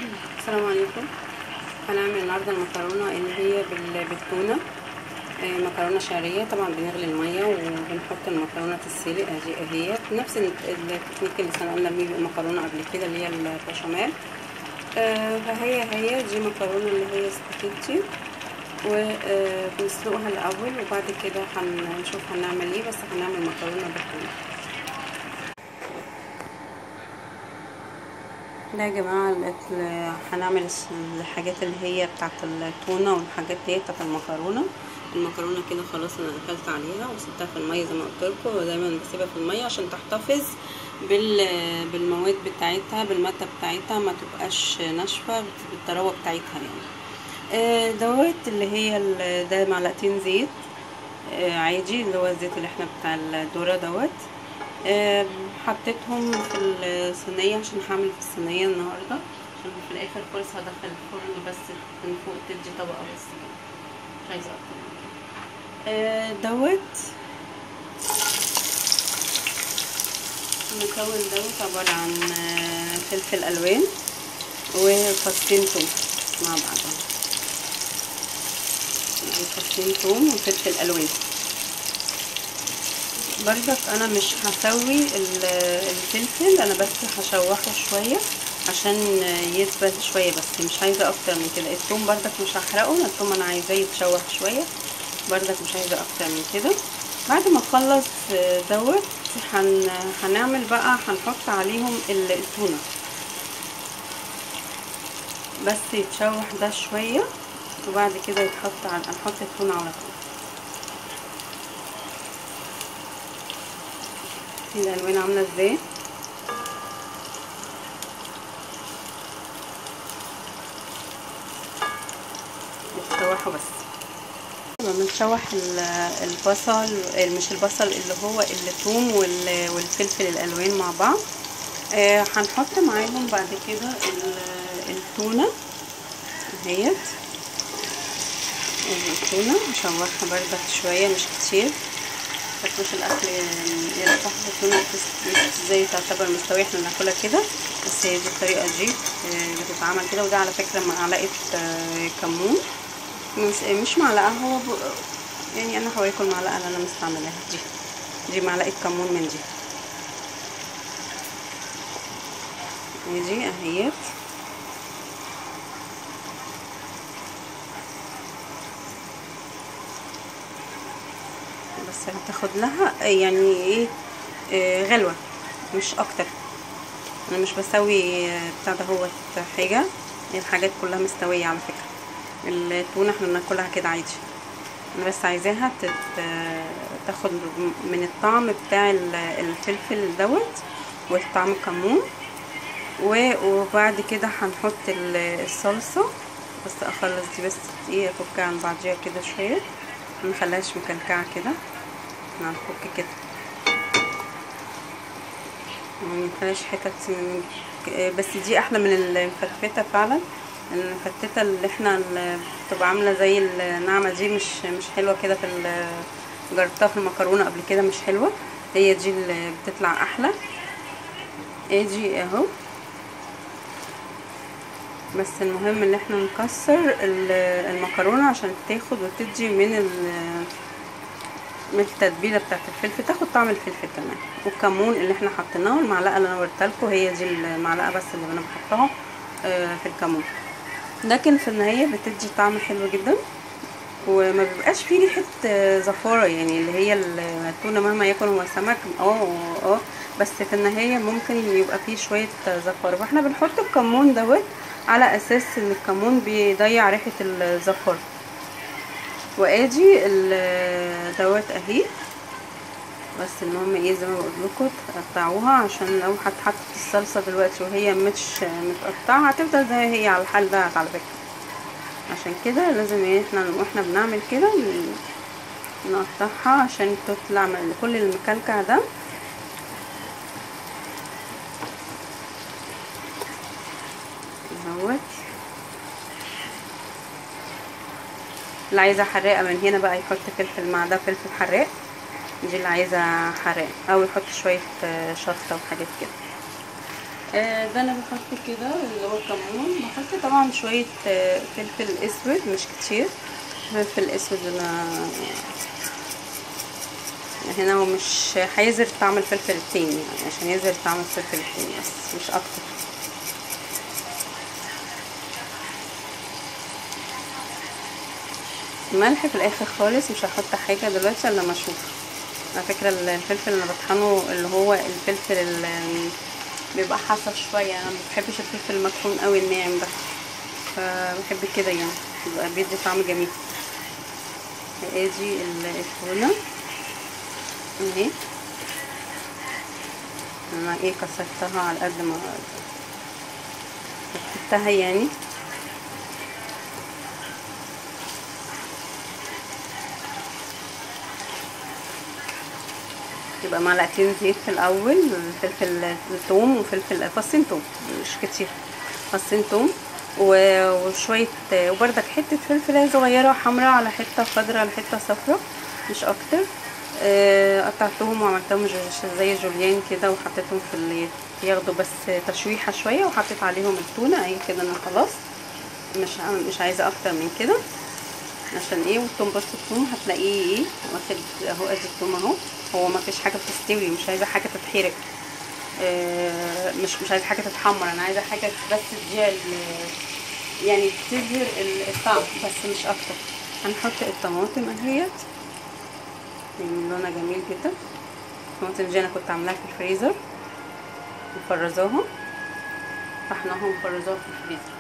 السلام عليكم هنعمل النهارده المكرونه اللي هي بال- بالتونه آه، مكرونه شعريه طبعا بنغلي الميه وبنحط المكرونه تتسلق اهي اهي نفس ال- التكنيك اللي سلقنا بيه المكرونه قبل كده اللي هي البشاميل آه، فهي هي دي مكرونه اللي هي سباكيتي وبنسلقها الاول وبعد كده هنشوف هنعمل ايه بس هنعمل مكرونه بالتونه ده يا جماعة ال- هنعمل الحاجات اللي هي بتاعت التونة والحاجات دي بتاعت المكرونة المكرونة كده خلاص انا اكلت عليها وسبتها في المية زي ما قلت لكم ودايما بسيبها في المية عشان تحتفظ بال بالمواد بتاعتها بالمادة بتاعتها ما تبقاش ناشفة بالطراوة بتاعتها يعني آه، دوت اللي هي ال- ده معلقتين زيت آه، عادي اللي هو الزيت اللي احنا بتاع الذرة دوت آه، حطيتهم في الصينية عشان هعمل في الصينية النهاردة عشان في الآخر خالص هدخل الفرن بس من فوق تدي طبقة بس كده مش عايزة أكتر من كده آه، دوت المكون دوت عبارة عن آه، فلفل ألوان وفصين توم مع بعضهم يعني فصين توم وفلفل ألوان برضك انا مش هسوي الفلفل انا بس هشوحه شويه عشان يثبت شويه بس مش عايزه اكتر من كده الثوم برضك مش هحرقه الثوم انا عايزاه يتشوح شويه برضك مش عايزه اكتر من كده بعد ما اخلص دوت هن... هنعمل بقى هنحط عليهم التونه بس يتشوح ده شويه وبعد كده يتحط على نحط التونه على طول الالوان عامله ازاي بتشوحوا بس لما بنشوح البصل مش البصل اللي هو الثوم والفلفل الالوان مع بعض آه هنحط معاهم بعد كده التونه اهيت التونه نشوحها بردك شويه مش كتير تاكلوش الاكل يعني صح التونه ازاي تعتبر مستويه احنا بناكلها كده بس هي دي الطريقه دي بتتعمل كده وده على فكره معلقه كمون مش مش معلقه هو يعني انا هوريكم المعلقه اللي انا مستعملاها دي دي معلقه كمون من دي دي اهيت بس هتاخد لها يعني ايه آه غلوة مش اكتر انا مش بسوي بتاع ده هو حاجة الحاجات كلها مستوية على فكرة التونة احنا بناكلها كده عادي انا بس عايزاها تاخد من الطعم بتاع الفلفل دوت والطعم الكمون وبعد كده هنحط الصلصة بس اخلص دي بس ايه افكها عن بعضيها كده شوية منخليهاش مكلكعة كده هنفك كده منخليهاش حتت بس دي احلى من المفتفتة فعلا المفتتة اللي احنا اللي بتبقى عاملة زي الناعمة دي مش مش حلوة كده في جربتها في المكرونة قبل كده مش حلوة هي دي اللي بتطلع احلى اجي اهو بس المهم ان احنا نكسر المكرونه عشان تاخد وتدي من من التتبيله بتاعت الفلفل تاخد طعم الفلفل كمان والكمون اللي احنا حطيناه المعلقه اللي انا وريتها لكم هي دي المعلقه بس اللي انا بحطها في الكمون لكن في النهايه بتدي طعم حلو جدا وما بيبقاش فيه ريحه زفاره يعني اللي هي التونه مهما يكن هو سمك اه اه بس في النهايه ممكن يبقى فيه شويه زفاره فاحنا بنحط الكمون دوت على اساس ان الكمون بيضيع ريحه الزفار وادي دوت اهي بس المهم ايه زي ما بقول لكم تقطعوها عشان لو هتحط الصلصه دلوقتي وهي مش متقطعه هتفضل زي هي على الحال ده على فكره عشان كده لازم ايه احنا واحنا بنعمل كده نقطعها عشان تطلع من كل المكلكع ده اهوت اللي عايزه حراقه من هنا بقى يحط فلفل مع ده فلفل حراق دي اللي عايزه حراق او يحط شويه شطه وحاجات كده آه، ده انا بحط كده اللي هو الكمون بحط طبعا شويه آه، فلفل اسود مش كتير فلفل اسود انا هنا هو مش هيظهر طعم الفلفل التاني يعني عشان يظهر طعم الفلفل التاني بس مش اكتر ملح في الاخر خالص مش هحط حاجه دلوقتي الا لما اشوف على فكره الفلفل اللي بطحنه اللي هو الفلفل اللي بيبقى حصى شويه انا ما بحبش الفلفل المطحون قوي الناعم ده فبحب كده يعني بيبقى بيدي طعم جميل ادي الفونه اهي انا ايه كسرتها على قد ما كتبتها يعني يبقى معلقتين زيت في الاول فلفل ثوم وفلفل فصين ثوم مش كتير فصين ثوم وشويه وبردك حته فلفله صغيره حمراء على حته خضراء على حته صفراء مش اكتر قطعتهم وعملتهم زي جوليان كده وحطيتهم في اللي ياخدوا بس تشويحه شويه وحطيت عليهم التونه اهي كده انا خلاص مش مش عايزه اكتر من كده عشان ايه والثوم بس الثوم هتلاقيه ايه واخد اهو ادي الثوم اهو هو ما فيش حاجه بتستوي مش عايزه حاجه تتحرق آه مش مش عايزه حاجه تتحمر انا عايزه حاجه بس تديها يعني تظهر الطعم بس مش اكتر هنحط الطماطم اهيت يعني لونها جميل جدا الطماطم دي انا كنت عاملاها في الفريزر مفرزاها طحناها ومفرزاها في الفريزر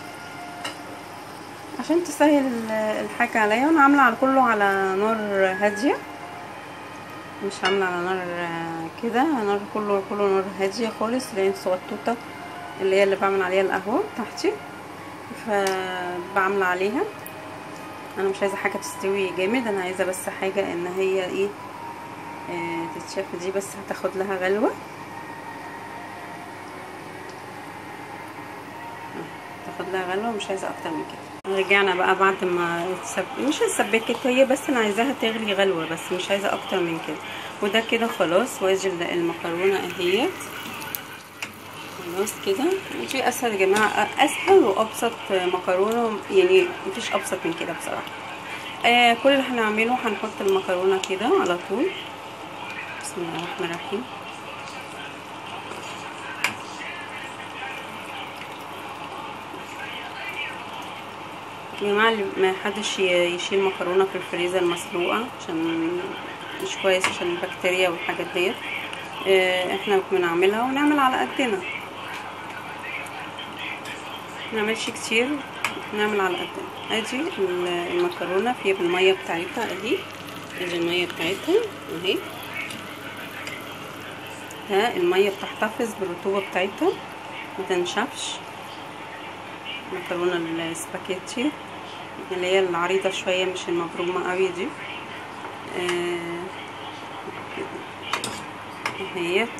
عشان تسهل الحاجة عليا وانا عاملة على كله على نار هادية مش عاملة على نار كده نار كله كله نار هادية خالص لان صوتوطة اللي هي اللي بعمل عليها القهوة بتاعتي فبعمل عليها انا مش عايزة حاجة تستوي جامد انا عايزة بس حاجة ان هي ايه آه تتشاف دي بس هتاخد لها غلوة تاخد لها غلوة مش عايزة اكتر من كده رجعنا بقى بعد ما تسب... مش اتسبكت هي بس انا عايزاها تغلي غلوه بس مش عايزه اكتر من كده وده كده خلاص واجي المكرونه اهيت خلاص كده دي اسهل يا جماعه اسهل وابسط مكرونه يعني مفيش ابسط من كده بصراحه آه كل اللي هنعمله هنحط المكرونه كده على طول بسم الله الرحمن الرحيم يا جماعه ما حدش يشيل مكرونه في الفريزر مسلوقه عشان مش كويس عشان البكتيريا والحاجات ديت احنا بنعملها ونعمل على قدنا نعملش كتير نعمل على قدنا ادي المكرونه فيها بالميه بتاعتها اهي ادي الميه بتاعتها اهي ها الميه بتحتفظ بالرطوبه بتاعتها ما تنشفش مكرونه السباكيتي اللي هي العريضة شوية مش المبرومة قوي دي اهيت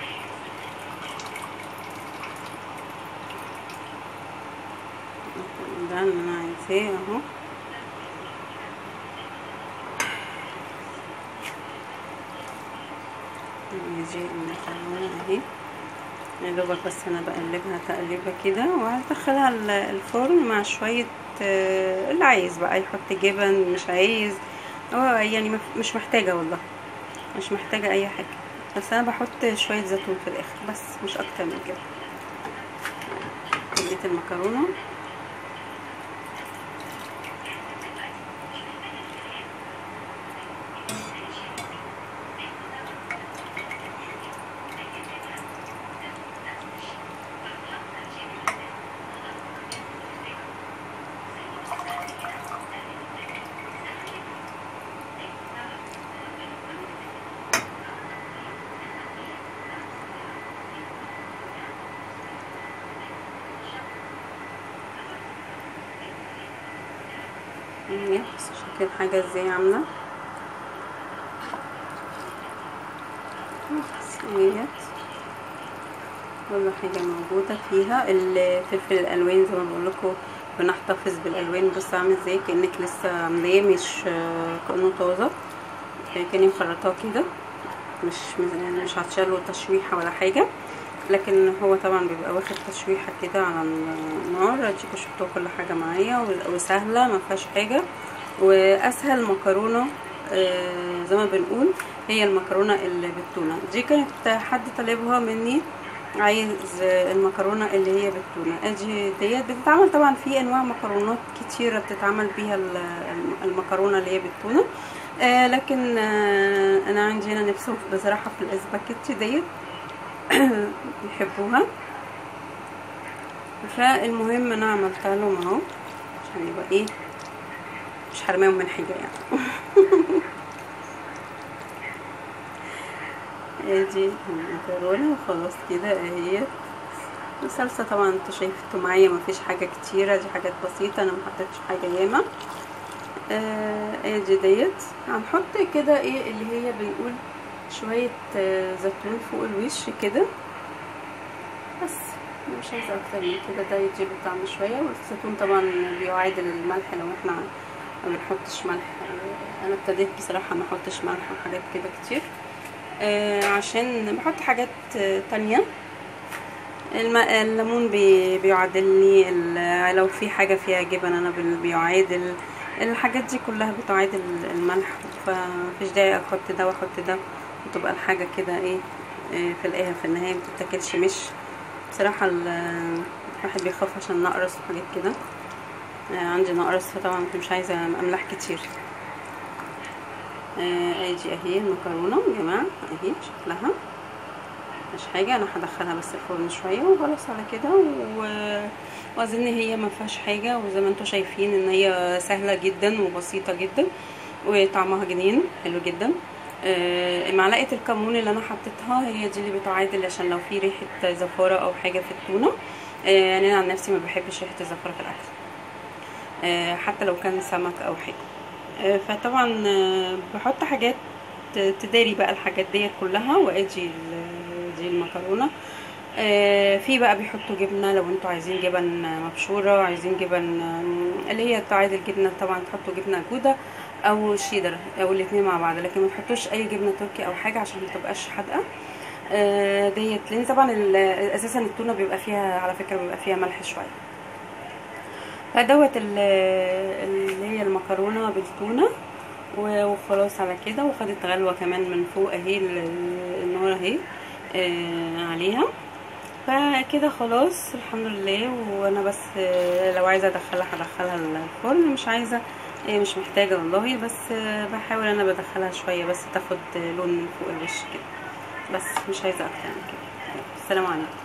ده اللي انا عايزاه اهو يجي المكرونة اهي يا دوبك بس انا بقلبها تقليبه كده وهدخلها الفرن مع شويه اللي عايز بقى يحط جبن مش عايز اه يعني مش محتاجه والله مش محتاجه اي حاجه بس انا بحط شويه زيتون في الاخر بس مش اكتر من كده اديت المكرونه بس شكل الحاجة ازاي عاملة اهيت كل حاجة موجودة فيها الفلفل الألوان زي ما بقولكوا بنحتفظ بالألوان بص عامل ازاي كأنك لسه عاملاه مش كأنه طازة كأني مخرطاه كده مش مش هتشاله تشويحة ولا حاجة لكن هو طبعا بيبقى واخد تشويحه كده على النار اديكوا شفتوا كل حاجه معايا وسهله ما فيهاش حاجه واسهل مكرونه آه زي ما بنقول هي المكرونه اللي بالتونه دي كانت حد طالبها مني عايز المكرونه اللي هي بالتونه ادي ديت بتتعمل طبعا في انواع مكرونات كتيره بتتعمل بيها المكرونه اللي هي بالتونه آه لكن آه انا عندي هنا نفسهم بصراحه في الاسباجيتي ديت بيحبوها فالمهم انا عملتها لهم اهو عشان يبقى ايه مش حرماهم من حاجه يعني ادي المكرونه وخلاص كده اهي الصلصه طبعا انتوا شايفتوا معايا مفيش حاجه كتيره دي حاجات بسيطه انا محطتش حاجه ياما آه ادي ديت هنحط كده ايه اللي هي بنقول شويه آه زيتون فوق الوش كده بس مش عايزه اكتر من كده ده يديله طعم شويه والزيتون طبعا بيعادل الملح لو احنا ما بنحطش ملح انا ابتديت بصراحه ما احطش ملح وحاجات كده كتير آه عشان بحط حاجات آه تانية الليمون بي بيعادلني لو في حاجة فيها جبن انا بيعادل الحاجات دي كلها بتعادل الملح فمفيش داعي احط ده واحط ده وتبقى الحاجة كده ايه آه في الاخر في النهاية متتاكلش مش بصراحة الواحد بيخاف عشان نقرص وحاجات كده عندي نقرس فطبعا مش عايزة املاح كتير ادي اهي المكرونه يا جماعه اهي شكلها مش حاجه انا هدخلها بس الفرن شويه وخلاص على كده و... واظن هي ما فيهاش حاجه وزي ما انتم شايفين ان هي سهله جدا وبسيطه جدا وطعمها جنين حلو جدا آه معلقه الكمون اللي انا حطيتها هي دي اللي بتعادل عشان لو في ريحه زفاره او حاجه في التونه آه يعني انا عن نفسي ما بحبش ريحه الزفاره في الاكل آه حتى لو كان سمك او حاجه فطبعا بحط حاجات تداري بقى الحاجات ديت كلها وادي دي المكرونه في بقى بيحطوا جبنه لو انتوا عايزين جبن مبشوره عايزين جبن اللي هي تعادل جبنه طبعا تحطوا جبنه جوده او شيدر او الاثنين مع بعض لكن ما تحطوش اي جبنه تركي او حاجه عشان ما تبقاش حادقه ديت لان طبعا اساسا التونه بيبقى فيها على فكره بيبقى فيها ملح شويه فدوت اللي هي المكرونه بالتونه وخلاص على كده وخدت غلوه كمان من فوق اهي النار اهي آه عليها فكده خلاص الحمد لله وانا بس لو عايزه ادخلها هدخلها الفرن مش عايزه مش محتاجه والله بس بحاول انا بدخلها شويه بس تاخد لون فوق الوش كده بس مش عايزه اكتر من كده السلام عليكم